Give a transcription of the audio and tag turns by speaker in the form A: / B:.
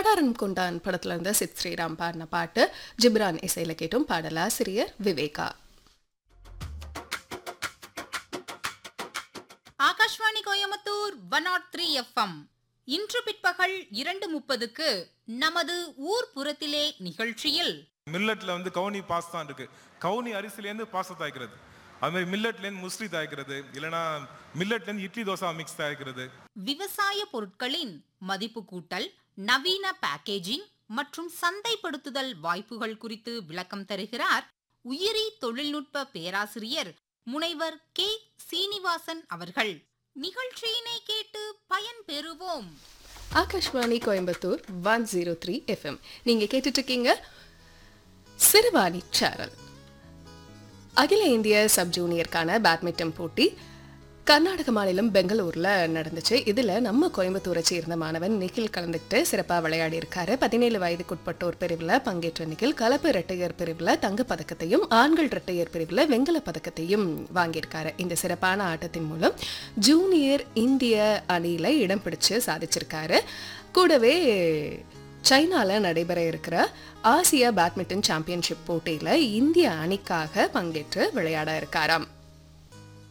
A: கடாரம் கொண்டான் படத்துல இருந்து சித் ஸ்ரீராம் பாடின பாட்டு ஜிப்ரான் இசையில கேட்டும் பாடலாசிரியர் Viveka
B: Akashvani Coimbatore one nought three FM இன்று பிற்பகல் இரண்டு முப்பதுக்கு நமது ஊர் புறத்திலே நிகழ்ச்சியில்
C: மில்லட்ல வந்து கவுனி பாஸ் தான் இருக்கு கவுனி அரிசிலேருந்து பாஸ்தா தயாரிக்கிறது அது மாதிரி மில்லட்லேருந்து முஸ்லி தயாரிக்கிறது இல்லைன்னா மில்லட்லேருந்து இட்லி தோசை மிக்ஸ் தயாரிக்கிறது
B: விவசாய பொருட்களின் மதிப்பு கூட்டல் நவீன பேக்கேஜிங் மற்றும் சந்தைப்படுத்துதல் வாய்ப்புகள் குறித்து விளக்கம் தருகிறார் உயிரி தொழில்நுட்ப பேராசிரியர் முனைவர் கே சீனிவாசன் அவர்கள் நிகழ்ச்சியினை கேட்டு பயன் பெறுவோம்
A: Akashvani Coimbatore one zero three FM நீங்க கேட்டுட்டு இருக்கீங்க சிறுவாணி சேனல் அகில இந்திய சப் ஜூனியருக்கான பேட்மிண்டன் போட்டி கர்நாடக மாநிலம் பெங்களூர்ல நடந்துச்சு இதுல நம்ம கோயம்புத்தூரை சேர்ந்த மாணவன் நிகில் கலந்துக்கிட்டு சிறப்பா விளையாடி இருக்காரு பதினேழு வயதுக்குட்பட்டோர் பிரிவுல பங்கேற்ற நிகில் கலப்பு இரட்டையர் பிரிவுல தங்கப் பதக்கத்தையும் ஆண்கள் இரட்டையர் பிரிவுல வெண்கல பதக்கத்தையும் வாங்கியிருக்காரு இந்த சிறப்பான ஆட்டத்தின் மூலம் ஜூனியர் இந்திய அணியில இடம் பிடிச்சு சாதிச்சிருக்காரு கூடவே சைனால நடைபெற இருக்கிற ஆசியா பேட்மிண்டன் சாம்பியன்ஷிப் போட்டியில இந்திய அணிக்காக பங்கேற்று விளையாட இருக்காராம்